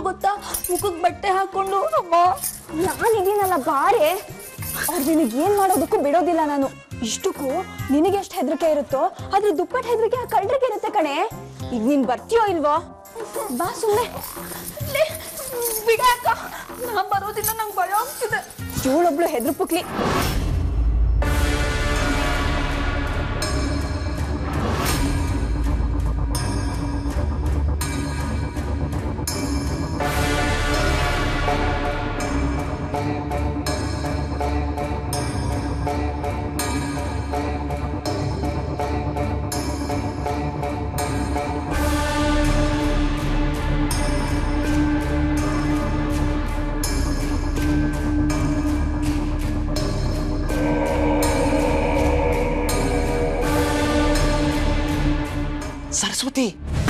ಗೊತ್ತಾ ಮುಖಕ್ಕೆ ಬಟ್ಟೆ ಹಾಕೊಂಡು ಅಮ್ಮ ನಾನಿದ್ದೀನಲ್ಲ ಬಾರೆ ಅವ್ರು ನಿನಗೆ ಏನ್ ಮಾಡೋದಕ್ಕೂ ಬಿಡೋದಿಲ್ಲ ನಾನು ಇಷ್ಟಕ್ಕೂ ನಿನಗೆ ಎಷ್ಟು ಹೆದರಿಕೆ ಇರುತ್ತೋ ಆದ್ರೆ ದುಪ್ಪಟ್ಟು ಹೆದರಿಕೆ ಆ ಕಳ್ರಿಗೆ ಇರುತ್ತೆ ಕಣೆ ಈಗ ನೀನ್ ಬರ್ತೀಯೋ ಇಲ್ವೋ ಬಾ ಸುಮ್ಮನೆ ಬಿಡ ಅಕ್ಕ ನಾ ಬರೋದಿಲ್ಲ ನಂಗೆ ಭಯ ಆಗ್ತಿದೆ ಇವಳೊಬ್ಳು ಹೆದ್ರು ಪುಕ್ಲಿ ಸರಸ್ವತಿ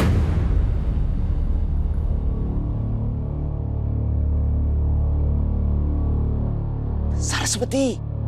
ಸರಸ್ವತಿ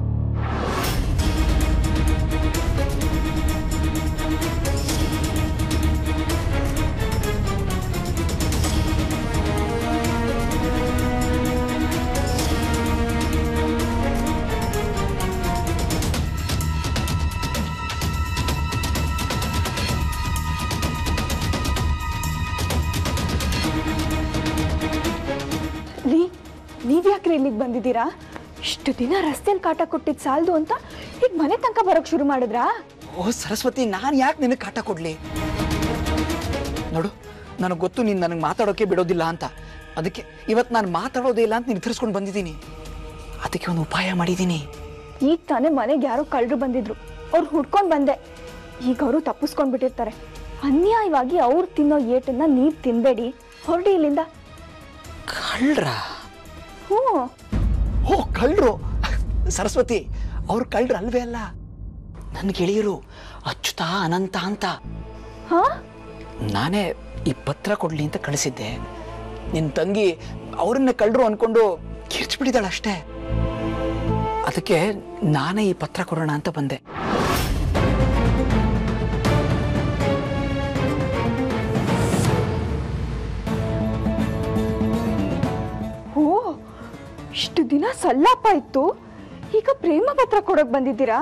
ರೀ ನೀವ್ಯಾಕ್ರಿ ಇಲ್ಲಿಗೆ ಬಂದಿದ್ದೀರಾ ಇಷ್ಟು ದಿನ ರಸ್ತೆಯಲ್ಲಿ ಕಾಟ ಕೊಟ್ಟಿದ್ ಸಾಲ್ದು ಅಂತ ಈಗ ಮನೆ ತನಕ ಬರೋಕ್ ಶುರು ಮಾಡಿದ್ರಾ ಓ ಸರಸ್ವತಿ ನಾನು ಯಾಕೆ ನಿನಗೆ ಕಾಟ ಕೊಡ್ಲಿ ನೋಡು ನನಗೆ ಗೊತ್ತು ನೀನು ನನಗೆ ಮಾತಾಡೋಕೆ ಬಿಡೋದಿಲ್ಲ ಅಂತ ಅದಕ್ಕೆ ಇವತ್ತು ನಾನು ಮಾತಾಡೋದೇ ಇಲ್ಲ ಅಂತ ನಿರ್ಧರಿಸ್ಕೊಂಡು ಬಂದಿದ್ದೀನಿ ಅದಕ್ಕೆ ಒಂದು ಉಪಾಯ ಮಾಡಿದ್ದೀನಿ ಈಗ ತಾನೇ ಮನೆಗೆ ಯಾರೋ ಕಳ್ಳರು ಬಂದಿದ್ರು ಅವ್ರು ಹುಡ್ಕೊಂಡ್ ಬಂದೆ ಈಗ ಅವರು ತಪ್ಪಿಸ್ಕೊಂಡ್ ಬಿಟ್ಟಿರ್ತಾರೆ ಅನ್ಯಾಯವಾಗಿ ಅವ್ರು ತಿನ್ನೋ ಏಟನ್ನ ನೀವ್ ತಿನ್ಬೇಡಿ ಹೊರಡಿ ಇಲ್ಲಿಂದ ಕಳ್ರ ಹ್ಞೂ ಓ ಕಳ್ಳರು ಸರಸ್ವತಿ ಅವ್ರು ಕಳ್ಳರು ಅಲ್ವೇ ಅಲ್ಲ ನನ್ನ ಗೆಳೆಯರು ಅಚ್ಯುತ ಅನಂತ ಅಂತ ಹಾ ನಾನೇ ಈ ಪತ್ರ ಕೊಡ್ಲಿ ಅಂತ ಕಳಿಸಿದ್ದೆ ನಿನ್ನ ತಂಗಿ ಅವ್ರನ್ನೇ ಕಳ್ಳರು ಅನ್ಕೊಂಡು ಕಿರ್ಚ್ಬಿಟ್ಟಿದ್ದಾಳೆ ಅಷ್ಟೇ ಅದಕ್ಕೆ ನಾನೇ ಈ ಪತ್ರ ಕೊಡೋಣ ಅಂತ ಬಂದೆ ಓ ಇಷ್ಟು ದಿನ ಸಲ್ಲಾಪ ಇತ್ತು ಈಗ ಪ್ರೇಮ ಪತ್ರ ಕೊಡಕ್ ಬಂದಿದ್ದೀರಾ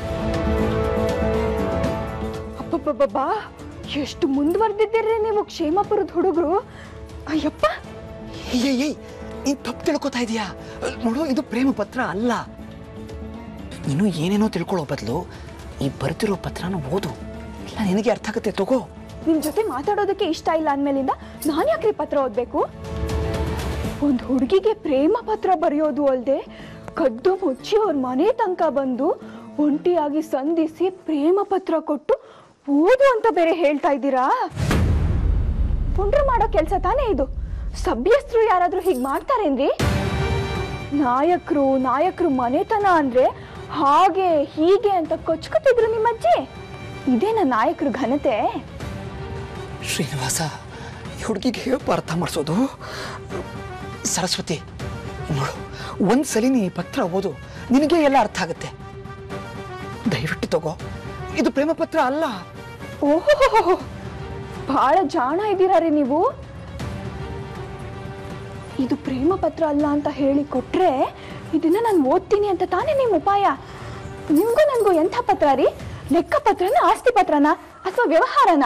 ಅಪ್ಪಬ್ಬಬ್ಬಾ ಎಷ್ಟು ಮುಂದುವರೆದಿದ್ದೀರಿ ನೀವು ಕ್ಷೇಮಪುರದ ಹುಡುಗರು ಅಯ್ಯಪ್ಪ ಏಯ್ ಏಯ್ ನೀನ್ ತಪ್ಪು ತಿಳ್ಕೊತಾ ಇದೀಯಾ ನೋಡು ಇದು ಪ್ರೇಮ ಪತ್ರ ಅಲ್ಲ ನೀನು ಏನೇನೋ ತಿಳ್ಕೊಳ್ಳೋ ಬದಲು ಈ ಬರ್ತಿರೋ ಪತ್ರನ ಓದು ಇಲ್ಲ ನಿನಗೆ ಅರ್ಥ ಆಗುತ್ತೆ ತಗೋ ನಿಮ್ ಜೊತೆ ಮಾತಾಡೋದಕ್ಕೆ ಇಷ್ಟ ಇಲ್ಲ ಅಂದ್ಮೇಲಿಂದ ನಾನು ಯಾಕ್ರಿ ಪತ್ರ ಓದ್ಬೇಕು ಒಂದ್ ಹುಡುಗಿಗೆ ಪ್ರೇಮ ಪತ್ರ ಬರೆಯೋದು ಅಲ್ದೆ ಕದ್ದು ಮುಚ್ಚಿ ಅವ್ರ ಮನೆ ತನಕ ಬಂದು ಒಂಟಿಯಾಗಿ ಸಂಧಿಸಿ ಪ್ರೇಮ ಪತ್ರ ಕೊಟ್ಟು ಓದು ಅಂತ ಬೇರೆ ಹೇಳ್ತಾ ಇದ್ದೀರಾ ಪುಂಡ್ರು ಮಾಡೋ ಕೆಲಸ ತಾನೇ ಇದು ಸಭ್ಯಸ್ಥರು ಯಾರಾದ್ರೂ ಹೀಗ್ ಮಾಡ್ತಾರೇನ್ರಿ ನಾಯಕರು ನಾಯಕರು ಮನೆತನ ಅಂದ್ರೆ ಹಾಗೆ ಹೀಗೆ ಅಂತ ಕೊಚ್ಕೊತಿದ್ರು ನಿಮ್ಮಜ್ಜಿ ಇದೇನ ನಾಯಕರು ಘನತೆ ಶ್ರೀನಿವಾಸ ಈ ಹುಡುಗಿಗೆ ಹೇಳಪ್ಪ ಅರ್ಥ ಮಾಡಿಸೋದು ಸರಸ್ವತಿ ನೋಡು ಒಂದ್ಸಲಿ ನೀ ಈ ಪತ್ರ ಓದು ನಿನಗೆ ಎಲ್ಲ ಅರ್ಥ ಆಗುತ್ತೆ ದಯವಿಟ್ಟು ತಗೋ ಇದು ಪ್ರೇಮ ಪತ್ರ ಅಲ್ಲ ಓಹೋ ಬಹಳ ಜಾಣ ಇದ್ದೀರಾ ರೀ ನೀವು ಇದು ಪ್ರೇಮ ಪತ್ರ ಅಲ್ಲ ಅಂತ ಹೇಳಿ ಕೊಟ್ರೆ ಇದನ್ನ ನಾನು ಓದ್ತೀನಿ ಅಂತ ತಾನೇ ನಿಮ್ಮ ಉಪಾಯ ನಿಮ್ಗೂ ನನ್ಗೂ ಎಂಥ ಪತ್ರ ರೀ ಲೆಕ್ಕ ಪತ್ರನ ಆಸ್ತಿ ಪತ್ರನ ಅಥವಾ ವ್ಯವಹಾರನ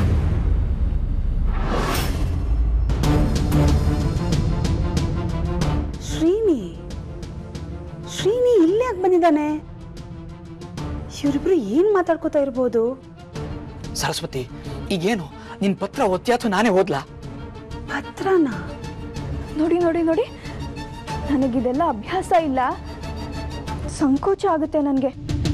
ಶ್ರೀನಿ ಶ್ರೀನಿ ಇಲ್ಲೇ ಯಾಕೆ ಬಂದಿದ್ದಾನೆ ಇವರಿಬ್ರು ಏನ್ ಮಾತಾಡ್ಕೋತಾ ಇರ್ಬೋದು ಸರಸ್ವತಿ ಈಗೇನು ನಿನ್ ಪತ್ರ ಓದ್ತೀಯ ಅಥವಾ ನಾನೇ ಓದ್ಲಾ ಪತ್ರನ ನೋಡಿ ನೋಡಿ ನೋಡಿ ನನಗಿದೆಲ್ಲ ಅಭ್ಯಾಸ ಇಲ್ಲ ಸಂಕೋಚ ಆಗುತ್ತೆ ನನಗೆ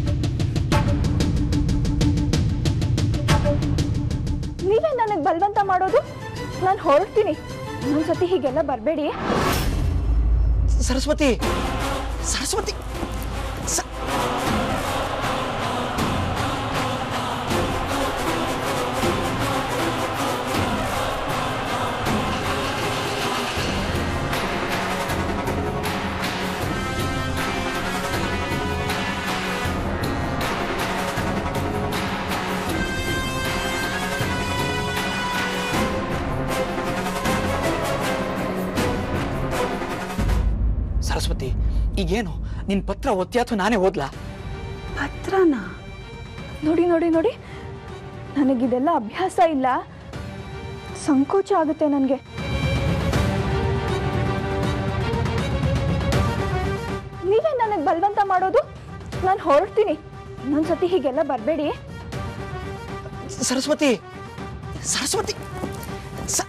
ನೀವೇ ನನಗೆ ಬಲವಂತ ಮಾಡೋದು ನಾನು ಹೊರಡ್ತೀನಿ ಇನ್ನೊಂದ್ಸತಿ ಹೀಗೆಲ್ಲ ಬರಬೇಡಿ ಸರಸ್ವತಿ ಸರಸ್ವತಿ ಸ- ಈಗೇನು ನಿನ್ ಪತ್ರ ಒತ್ತಿ ಅಥವಾ ನಾನೇ ಓದ್ಲಾ ಪತ್ರನ ನೋಡಿ ನೋಡಿ ನೋಡಿ ನನಗಿದೆಲ್ಲ ಅಭ್ಯಾಸ ಇಲ್ಲ ಸಂಕೋಚ ಆಗುತ್ತೆ ನನಗೆ ನೀವೇ ನನಗೆ ಬಲವಂತ ಮಾಡೋದು ನಾನು ಹೊರಡ್ತೀನಿ ಇನ್ನೊಂದ್ಸತಿ ಹೀಗೆಲ್ಲ ಬರಬೇಡಿ ಸರಸ್ವತಿ ಸರಸ್ವತಿ ಸ-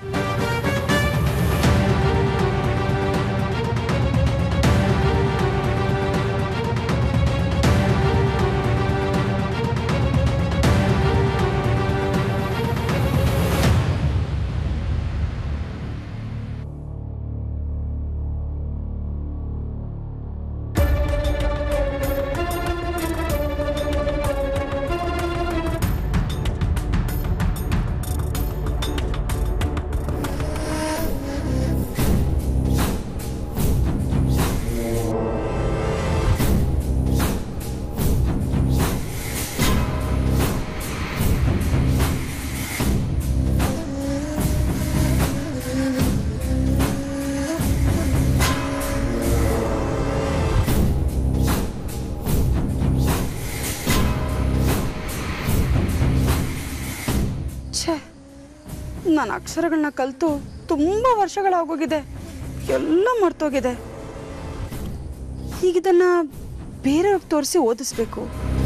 ಛೇ ನಾನು ಅಕ್ಷರಗಳನ್ನ ಕಲಿತು ತುಂಬ ವರ್ಷಗಳಾಗೋಗಿದೆ ಎಲ್ಲ ಮರ್ತೋಗಿದೆ ಈಗಿದನ್ನ ಬೇರೆಯವ್ರಿಗೆ ತೋರಿಸಿ ಓದಿಸ್ಬೇಕು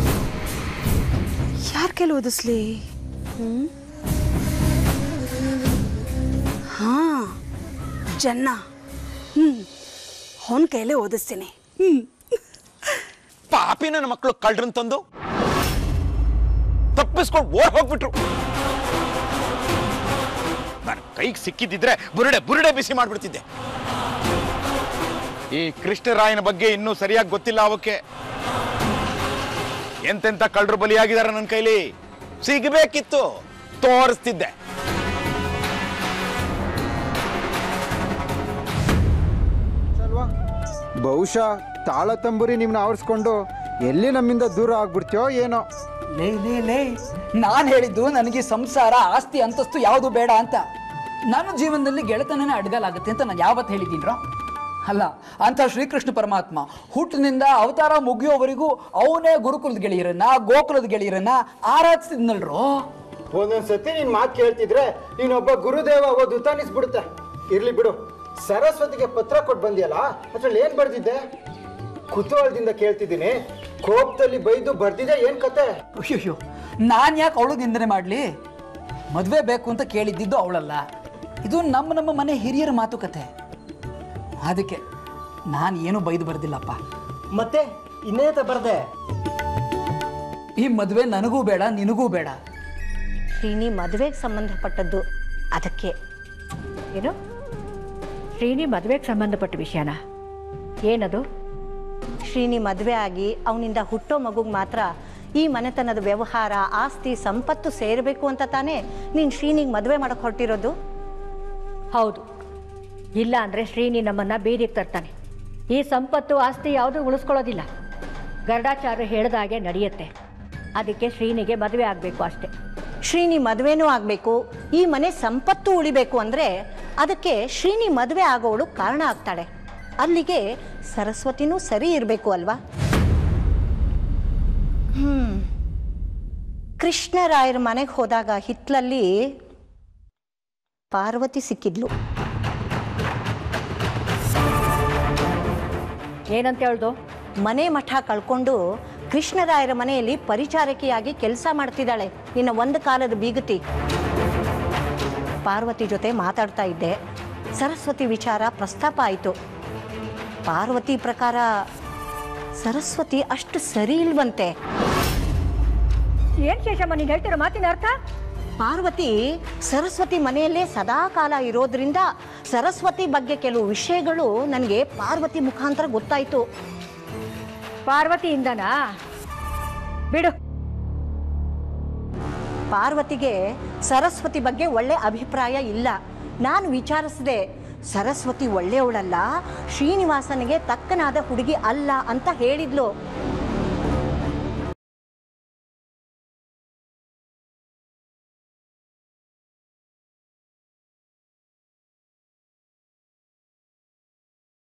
ಯಾರ ಕೈಲಿ ಓದಿಸ್ಲಿ ಹ್ಮ್? ಹಾ ಜನ್ನ ಹ್ಞೂ ಅವನ ಕೈಲೇ ಓದಿಸ್ತೀನಿ ಹ್ಞೂ ಪಾಪಿ ನನ್ನ ಮಕ್ಕಳು ಕಳ್ರನ್ ತಂದು ತಪ್ಪಿಸ್ಕೊಂಡು ಓಡ್ ಹೋಗ್ಬಿಟ್ರು ನನ್ನ ಕೈಗೆ ಸಿಕ್ಕಿದ್ದಿದ್ರೆ ಬುರುಡೆ ಬುರುಡೆ ಬಿಸಿ ಮಾಡ್ಬಿಡ್ತಿದ್ದೆ ಈ ಕೃಷ್ಣರಾಯನ ಬಗ್ಗೆ ಇನ್ನೂ ಸರಿಯಾಗಿ ಗೊತ್ತಿಲ್ಲ ಅವಕ್ಕೆ ಎಂತೆಂತ ಕಳ್ಳರು ಬಲಿಯಾಗಿದ್ದಾರೆ ನನ್ನ ಕೈಲಿ ಸಿಗಬೇಕಿತ್ತು ತೋರಿಸ್ತಿದ್ದೆ ಅಲ್ವಾ ಬಹುಶಃ ತಾಳ ತಂಬುರಿ ನಿಮ್ಮನ್ನ ಆವರಿಸ್ಕೊಂಡು ಎಲ್ಲಿ ನಮ್ಮಿಂದ ದೂರ ಆಗ್ಬಿಡ್ತೀಯೋ ಏನೋ ಲೇ ಲೇ ಲೇ ನಾನು ಹೇಳಿದ್ದು ನನಗೆ ಸಂಸಾರ ಆಸ್ತಿ ಅಂತಸ್ತು ಯಾವುದು ಬೇಡ ಅಂತ ನನ್ನ ಜೀವನದಲ್ಲಿ ಗೆಳೆತನನೇ ಅಡ್ಗಲಾಗುತ್ತೆ ಅಂತ ನಾನು ಯಾವತ್ತು ಹೇಳಿದ್ದೀನ್ರ ಅಲ್ಲ ಅಂತ ಶ್ರೀಕೃಷ್ಣ ಪರಮಾತ್ಮ ಹುಟ್ಟಿನಿಂದ ಅವತಾರ ಮುಗಿಯೋವರೆಗೂ ಅವನೇ ಗುರುಕುಲದ ಗೆಳೆಯರನ್ನ ಗೋಕುಲದ ಗೆಳೆಯರನ್ನ ಆರಾಧಿಸಿದ್ನಲ್ರೋ ಒಂದೊಂದ್ಸತಿ ನೀನ್ ಮಾತು ಕೇಳ್ತಿದ್ರೆ ನೀನೊಬ್ಬ ಗುರುದೇವ ಓದು ಅನಿಸ್ಬಿಡುತ್ತೆ ಇರ್ಲಿ ಬಿಡು ಸರಸ್ವತಿಗೆ ಪತ್ರ ಕೊಟ್ಟು ಬಂದಿಯಲ್ಲ ಅದ್ರಲ್ಲಿ ಏನ್ ಬರ್ದಿದ್ದೆ ಕುತೂಹಲದಿಂದ ಕೇಳ್ತಿದ್ದೀನಿ ಕೋಪದಲ್ಲಿ ಬೈದು ಬರ್ದಿದೆ ಏನ್ ಕತೆ ಅಯ್ಯೋ ನಾನು ಯಾಕೆ ಅವಳು ನಿಂದನೆ ಮಾಡಲಿ ಮದುವೆ ಬೇಕು ಅಂತ ಕೇಳಿದ್ದಿದ್ದು ಅವಳಲ್ಲ ಇದು ನಮ್ಮ ನಮ್ಮ ಮನೆ ಹಿರಿಯರ ಮಾತುಕತೆ ಅದಕ್ಕೆ ನಾನು ಏನು ಬೈದು ಬರ್ದಿಲ್ಲಪ್ಪ ಮತ್ತೆ ಇನ್ನೇತ ಬರ್ದೆ ಈ ಮದುವೆ ನನಗೂ ಬೇಡ ನಿನಗೂ ಬೇಡ ಶ್ರೀನಿ ಮದುವೆಗೆ ಸಂಬಂಧಪಟ್ಟದ್ದು ಅದಕ್ಕೆ ಏನು ಶ್ರೀನಿ ಮದುವೆಗೆ ಸಂಬಂಧಪಟ್ಟ ವಿಷಯನ ಏನದು ಶ್ರೀನಿ ಮದುವೆ ಆಗಿ ಅವನಿಂದ ಹುಟ್ಟೋ ಮಗುಗೆ ಮಾತ್ರ ಈ ಮನೆತನದ ವ್ಯವಹಾರ ಆಸ್ತಿ ಸಂಪತ್ತು ಸೇರಬೇಕು ಅಂತ ತಾನೇ ನೀನು ಶ್ರೀನಿಗೆ ಮದುವೆ ಮಾಡಕ್ಕೆ ಹೊರಟಿರೋದು ಹೌದು ಇಲ್ಲ ಅಂದರೆ ಶ್ರೀನಿ ನಮ್ಮನ್ನು ಬೀದಿಗೆ ತರ್ತಾನೆ ಈ ಸಂಪತ್ತು ಆಸ್ತಿ ಯಾವುದೂ ಉಳಿಸ್ಕೊಳ್ಳೋದಿಲ್ಲ ಗರುಡಾಚಾರ್ಯ ಹೇಳ್ದಾಗೆ ನಡೆಯುತ್ತೆ ಅದಕ್ಕೆ ಶ್ರೀನಿಗೆ ಮದುವೆ ಆಗಬೇಕು ಅಷ್ಟೇ ಶ್ರೀನಿ ಮದುವೆನೂ ಆಗಬೇಕು ಈ ಮನೆ ಸಂಪತ್ತು ಉಳಿಬೇಕು ಅಂದರೆ ಅದಕ್ಕೆ ಶ್ರೀನಿ ಮದುವೆ ಆಗೋವಳು ಕಾರಣ ಆಗ್ತಾಳೆ ಅಲ್ಲಿಗೆ ಸರಸ್ವತಿನೂ ಸರಿ ಇರಬೇಕು ಅಲ್ವಾ ಹ್ಮ್ ಕೃಷ್ಣರಾಯರ ಮನೆಗೆ ಹೋದಾಗ ಹಿತ್ಲಲ್ಲಿ ಪಾರ್ವತಿ ಸಿಕ್ಕಿದ್ಲು ಏನಂತ ಹೇಳ್ದು ಮನೆ ಮಠ ಕಳ್ಕೊಂಡು ಕೃಷ್ಣರಾಯರ ಮನೆಯಲ್ಲಿ ಪರಿಚಾರಕಿಯಾಗಿ ಕೆಲಸ ಮಾಡ್ತಿದ್ದಾಳೆ ಇನ್ನು ಒಂದು ಕಾಲದ ಬೀಗತಿ ಪಾರ್ವತಿ ಜೊತೆ ಮಾತಾಡ್ತಾ ಇದ್ದೆ ಸರಸ್ವತಿ ವಿಚಾರ ಪ್ರಸ್ತಾಪ ಆಯಿತು ಪಾರ್ವತಿ ಪ್ರಕಾರ ಸರಸ್ವತಿ ಅಷ್ಟು ಸರಿ ಇಲ್ವಂತೆ ಏನು ಶೇಷಮ್ಮ ನೀನು ಹೇಳ್ತಿರೋ ಮಾತಿನ ಅರ್ಥ ಪಾರ್ವತಿ ಸರಸ್ವತಿ ಮನೆಯಲ್ಲೇ ಸದಾ ಕಾಲ ಇರೋದ್ರಿಂದ ಸರಸ್ವತಿ ಬಗ್ಗೆ ಕೆಲವು ವಿಷಯಗಳು ನನಗೆ ಪಾರ್ವತಿ ಮುಖಾಂತರ ಗೊತ್ತಾಯಿತು ಪಾರ್ವತಿಯಿಂದನಾ ಬಿಡು ಪಾರ್ವತಿಗೆ ಸರಸ್ವತಿ ಬಗ್ಗೆ ಒಳ್ಳೆ ಅಭಿಪ್ರಾಯ ಇಲ್ಲ ನಾನು ವಿಚಾರಿಸಿದೆ ಸರಸ್ವತಿ ಒಳ್ಳೆಯವಳಲ್ಲ ಶ್ರೀನಿವಾಸನಿಗೆ ತಕ್ಕನಾದ ಹುಡುಗಿ ಅಲ್ಲ ಅಂತ ಹೇಳಿದ್ಲು